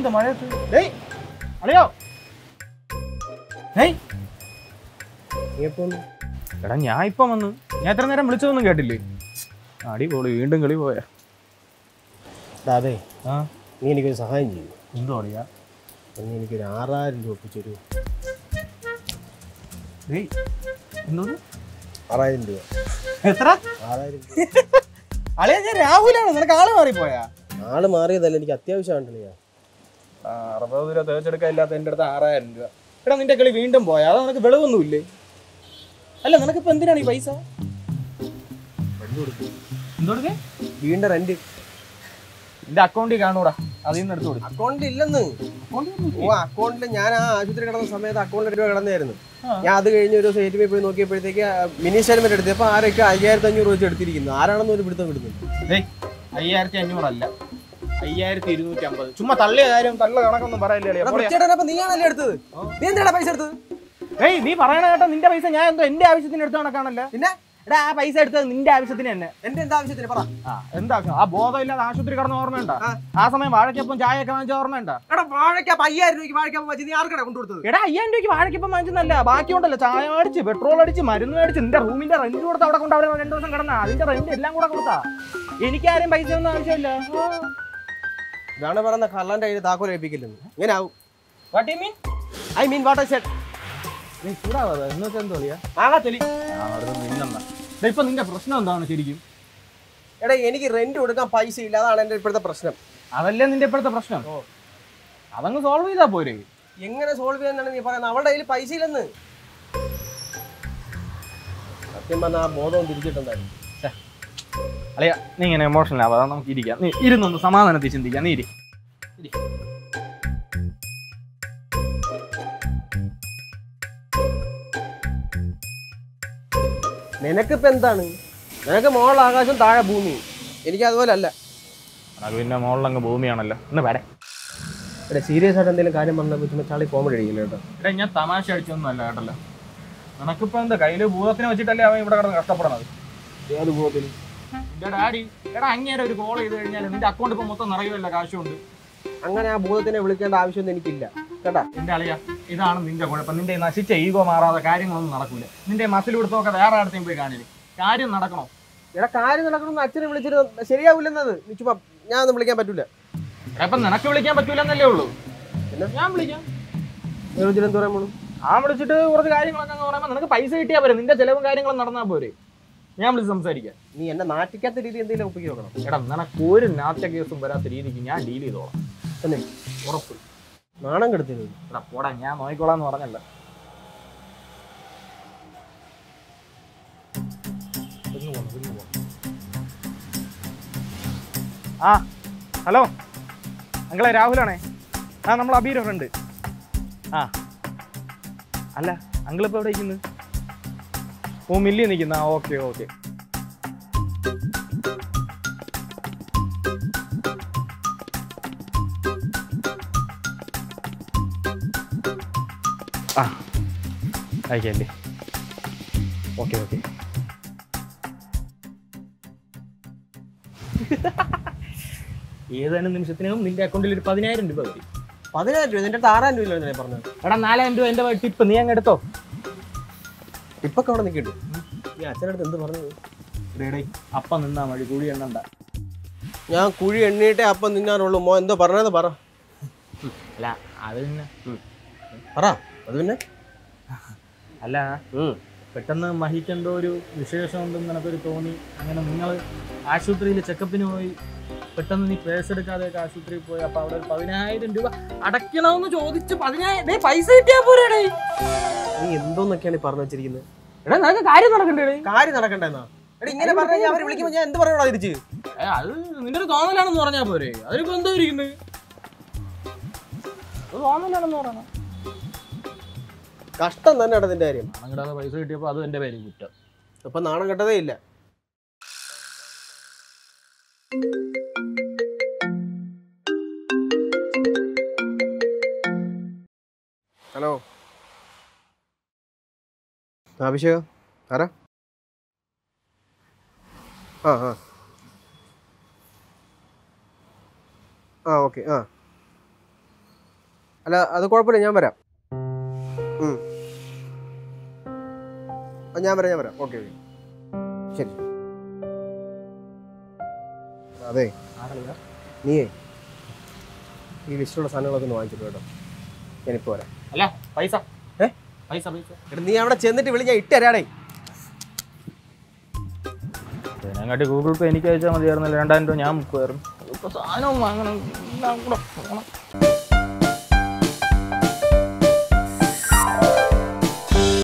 ഇതെന്താ മഴയത്ത് ഡേയ് അളിയോ ഡേയ് എടാ ഞാൻ ഇപ്പം വന്നു ഞാൻ എത്ര നേരം വിളിച്ചതൊന്നും കേട്ടില്ലേ അടിപൊളി വീണ്ടും കളി പോയാ അതെ ആ നീ എനിക്കൊരു സഹായം ചെയ്യൂ എന്തോ അറിയാ നീ എനിക്കൊരു ആറായിരം രൂപ ഒപ്പിച്ചൊരു ഡേയ് എന്തോ ആറായിരം രൂപ എത്ര ആറായിരം രൂപ അളിയ ഞാൻ രാഹുലാണ് നിനക്ക് ആള് മാറിപ്പോയാ ആള് മാറിയതല്ല എനിക്ക് അത്യാവശ്യമാണ് ഞാൻ അറുപത് രൂപ തേച്ചെടുക്കാൻ ഇല്ലാത്ത എൻ്റെ അടുത്ത് ആറായിരം രൂപ എടാ നിന്റെ കളി വീണ്ടും പോയാ അത് നിനക്ക് വെളിവൊന്നുമില്ലേ അല്ല നിനക്കിപ്പോ എന്തിനാണ് ഈ പൈസ എന്തോടേ വീണ്ടും റെന്റ് നിന്റെ അക്കൗണ്ടിൽ കാണൂടാ അതിൽ നിന്ന് എടുത്തു കൊടുക്കും അക്കൗണ്ടിൽ ഇല്ലെന്ന് ഓ അക്കൗണ്ടിൽ ഞാൻ ആ ആശുപത്രി കിടന്ന സമയത്ത് അക്കൗണ്ടിൽ രൂപ കിടന്നായിരുന്നു ഞാൻ അത് കഴിഞ്ഞ് ഒരു ദിവസം എ ടി പോയി നോക്കിയപ്പോഴത്തേക്ക് മിനി സ്റ്റേറ്റ്മെന്റ് എടുത്തപ്പോൾ ആരൊക്കെ അയ്യായിരത്തി അഞ്ഞൂറ് വെച്ച് എടുത്തിരിക്കുന്നു ആരാണെന്ന് ഒരു പിടുത്തം കിട്ടുന്നു അയ്യായിരത്തി അഞ്ഞൂറല്ല അയ്യായിരത്തി ഇരുന്നൂറ്റി അമ്പത് ചുമ്മാ തള്ളിയ കാര്യം തള്ള കണക്കൊന്നും പറയല്ലേ ചേട്ടനപ്പം നീയാണല്ലേ എടുത്തത് നീ എന്തിനാ പൈസ എടുത്തത് ഏയ് നീ പറയണ കേട്ടോ നിന്റെ പൈസ ഞാൻ എന്തോ എന്റെ ആവശ്യത്തിന് എടുത്ത കണക്കാണല്ലോ പിന്നെ എടാ ആ പൈസ എടുത്തത് നിന്റെ ആവശ്യത്തിന് തന്നെ എന്റെ എന്താ ആവശ്യത്തിന് പറ ആ എന്താ ആ ബോധമില്ലാതെ ആശുപത്രി കടന്ന ഓർമ്മയുണ്ട ആ സമയം വാഴയ്ക്കൊപ്പം ചായ ഒക്കെ വാങ്ങിച്ച ഓർമ്മയുണ്ട എടാ വാഴയ്ക്കപ്പ അയ്യായിരം രൂപയ്ക്ക് വാഴയ്ക്കപ്പ വെച്ച് നീ ആർക്കടാ കൊണ്ടുകൊടുത്തത് എടാ അയ്യായിരം രൂപയ്ക്ക് വാഴയ്ക്കൊപ്പം വാങ്ങിച്ചെന്നല്ല ബാക്കിയുണ്ടല്ലോ ചായ അടിച്ച് പെട്രോൾ അടിച്ച് മരുന്ന് മേടിച്ച് നിന്റെ റൂമിന്റെ റെന്റ് കൊടുത്ത് അവിടെ കൊണ്ട് അവിടെ രണ്ടു ദിവസം കിടന്ന അതിന്റെ റെന്റ് എല്ലാം കൂടെ കൊടുത്താ എനിക്കാരും പൈസ ഒന്നും ആവശ്യമില്ല ഇതാണ് പറയുന്ന കള്ളന്റെ കയ്യിൽ താക്കോൽ ഏൽപ്പിക്കില്ലെന്ന് ഇങ്ങനെ ആവും what you mean I mean what I said നീ ചൂടാവാതെ എന്ന് വെച്ചാൽ എന്തോ കളിയാ ആകാത്തൊലി ഇപ്പൊ നിന്റെ പ്രശ്നം എന്താണ് ശരിക്കും എടാ എനിക്ക് റെന്റ് കൊടുക്കാൻ പൈസ ഇല്ല അതാണ് എന്റെ ഇപ്പോഴത്തെ പ്രശ്നം അതല്ലേ നിന്റെ ഇപ്പോഴത്തെ പ്രശ്നം അതങ്ങ് സോൾവ് ചെയ്താ പോരെ എങ്ങനെ സോൾവ് ചെയ്യാന്നാണ് നീ പറയുന്നത് അവളുടെ കയ്യിൽ പൈസ ഇല്ലെന്ന് സത്യം പറഞ്ഞാൽ ആ ബോധം തിരിച്ചിട്ടുണ്ടായിരുന്നു അളിയ നീ ഇങ്ങനെ എമോഷണൽ ആവാതെ നമുക്ക് ഇരിക്കാം നീ ഇരുന്നൊന്ന് സമാധാനത്തിൽ ചിന്തിക്കാം നീ ഇരി ഇരി. നിനക്കിപ്പോ എന്താണ് നിനക്ക് മുകളിൽ ആകാശം താഴെ ഭൂമി എനിക്ക് അതുപോലെ അല്ല അത് പിന്നെ മുകളിലങ്ങ് ഭൂമിയാണല്ലോ ഒന്ന് വരെ എടാ സീരിയസ് ആയിട്ട് എന്തെങ്കിലും കാര്യം പറഞ്ഞപ്പോൾ ചുമ്മാ ചാളി കോമഡി അടിക്കില്ല കേട്ടോ എടാ ഞാൻ തമാശ അടിച്ചൊന്നും അല്ല കേട്ടല്ലോ നിനക്കിപ്പോ എന്താ കയ്യില് ഭൂതത്തിനെ വെച്ചിട്ടല്ലേ അവൻ ഇവിടെ കിടന്ന് കഷ്ടപ്പെടണത് ഏത് ഭൂതത്തിന് എന്റെ ഡാഡി എടാ അങ്ങേരെ ഒരു കോൾ ചെയ്ത് കഴിഞ്ഞാൽ നിന്റെ അക്കൗണ്ട് ഇപ്പൊ മൊത്തം നിറയുമല്ല കാശുണ്ട് അങ്ങനെ ആ ഭൂതത്തിനെ വിളിക്കേണ്ട ആവശ്യമൊന്നും എനിക്കില്ല കേട്ടാ എന്റെ അളിയ ഇതാണ് നിന്റെ കുഴപ്പം നിന്റെ ഈ നശിച്ച ഈഗോ മാറാതെ കാര്യങ്ങളൊന്നും നടക്കൂല നിന്റെ മസിൽ കൊടുത്തൊക്കെ വേറെ ആടത്തെയും പോയി കാണില്ല കാര്യം നടക്കണോ എടാ കാര്യം നടക്കണമെന്ന് അച്ഛനെ വിളിച്ചിട്ട് ശരിയാവില്ലെന്നത് നീ ചുമ്മാ ഞാൻ ഒന്നും വിളിക്കാൻ പറ്റൂല എടാ ഇപ്പൊ നിനക്ക് വിളിക്കാൻ പറ്റൂലെന്നല്ലേ ഉള്ളൂ പിന്നെ ഞാൻ വിളിക്കാം നീ വിളിച്ചിട്ട് എന്ത് പറയാൻ പോണു ആ വിളിച്ചിട്ട് കുറച്ച് കാര്യങ്ങളൊക്കെ അങ്ങ് പറയുമ്പോൾ നിനക്ക് പൈസ കിട്ടിയാൽ പോരെ നിന്റെ ചെലവും കാര്യങ്ങളും നടന്നാൽ പോരെ ഞാൻ വിളിച്ച് സംസാരിക്കാം നീ എന്നെ നാട്ടിക്കാത്ത രീതി എന്തെങ്കിലും ഒപ്പിക്കി നോക്കണം എടാ നിനക്ക് ഒരു നാറ്റ കേസും വരാത്ത രീതിക്ക് ഞാൻ ഡീൽ ചെയ്തോളാം തന്നെ ഉറപ്പ് നാണം കെടുത്തില്ല എടാ പോടാ ഞാൻ നോക്കിക്കോളാം എന്ന് പറഞ്ഞല്ല ആ ഹലോ അങ്ങളെ രാഹുലാണേ ആ നമ്മൾ അബീര ഫ്രണ്ട് ആ അല്ല അങ്കിളിപ്പോൾ എവിടെ ഇരിക്കുന്നു ഓ മില്ലി നിൽക്കുന്ന ആ ഓക്കെ ഓക്കെ ആ അയക്കല്ലേ ഓക്കെ ഓക്കെ ഏതാനും നിമിഷത്തിനകം നിന്റെ അക്കൗണ്ടിൽ ഒരു പതിനായിരം രൂപ വരും പതിനായിരം രൂപ നിന്റെ അടുത്ത് ആറായിരം രൂപ ഇല്ലേ പറഞ്ഞത് എടാ നാലായിരം രൂപ എൻ്റെ ടിപ്പ് നീ അങ്ങ് എടുത്തോ ഇപ്പൊക്കെ അവിടെ നിൽക്കട്ടു നീ അച്ഛനടുത്ത് എന്ത് പറഞ്ഞത് ഡേടേ അപ്പം നിന്നാ മതി കൂടി എണ്ണണ്ട ഞാൻ കുഴി എണ്ണീട്ടേ അപ്പം നിന്നാറുള്ളൂ മോ എന്തോ പറഞ്ഞത് പറ അല്ല അത് പിന്നെ പറ അത് പിന്നെ അല്ല ഉം. പെട്ടെന്ന് മഹിക്കെന്തോ ഒരു വിശേഷം ഉണ്ടെന്ന് നിനക്കൊരു തോന്നി അങ്ങനെ നിങ്ങൾ ആശുപത്രിയിൽ ചെക്കപ്പിന് പോയി പെട്ടെന്ന് നീ പേഴ്സ് എടുക്കാതെയൊക്കെ ആശുപത്രിയിൽ പോയി അപ്പൊ അവിടെ ഒരു പതിനായിരം രൂപ അടയ്ക്കണമെന്ന് ചോദിച്ച് പതിനായിരം ദേ പൈസ കിട്ടിയാ പോരേടേ നീ എന്തോന്നൊക്കെയാണ് ഈ പറഞ്ഞു വെച്ചിരിക്കുന്നത് എടാ നിനക്ക് കാര്യം നടക്കണ്ടേ കാര്യം നടക്കണ്ടെന്നാ എടാ ഇങ്ങനെ പറഞ്ഞാൽ അവർ വിളിക്കുമ്പോൾ ഞാൻ എന്ത് പറയണോ തിരിച്ച് ഏ, അത് നിന്റെ ഒരു തോന്നലാണെന്ന് പറഞ്ഞാ പോരെ അതിനിപ്പോ എന്തോ ഇരിക്കുന്നത് അത് തോന്നലാണെന്ന് പറയണം കഷ്ടം തന്നെ നിന്റെ കാര്യം അങ്ങനെ പൈസ കിട്ടിയപ്പോ അത് എന്റെ പേര് കുറ്റം അപ്പൊ നാണം കെട്ടതേ ഇല്ല ഹലോ അഭിഷേകം ആരാ ആ ആ ആ ഓക്കെ ആ അല്ല അത് കുഴപ്പമില്ല ഞാൻ വരാം ഉം. ആ, ഞാൻ വരാം ഞാൻ വരാം ഓക്കെ ശരി അതെ നീയേ ഈ ലിസ്റ്റിലുള്ള സാധനങ്ങളൊക്കെ ഒന്ന് വാങ്ങിച്ചിട്ട് കേട്ടോ ഞാനിപ്പോൾ വരാം അല്ല പൈസ ഏ? പൈസ പൈസ എടാ നീ അവിടെ ചെന്നിട്ട് വിളി ഞാൻ ഇട്ടുതരാടേ ഇതിനെക്കാട്ടി ഗൂഗിൾ പേ എനിക്ക് അയച്ചാൽ മതിയായിരുന്നല്ലോ രണ്ടായിരം രൂപ ഞാൻ മുക്കുമായിരുന്നു അതിപ്പോൾ സാധനവും വാങ്ങണം എല്ലാം കൂടെ വാങ്ങണം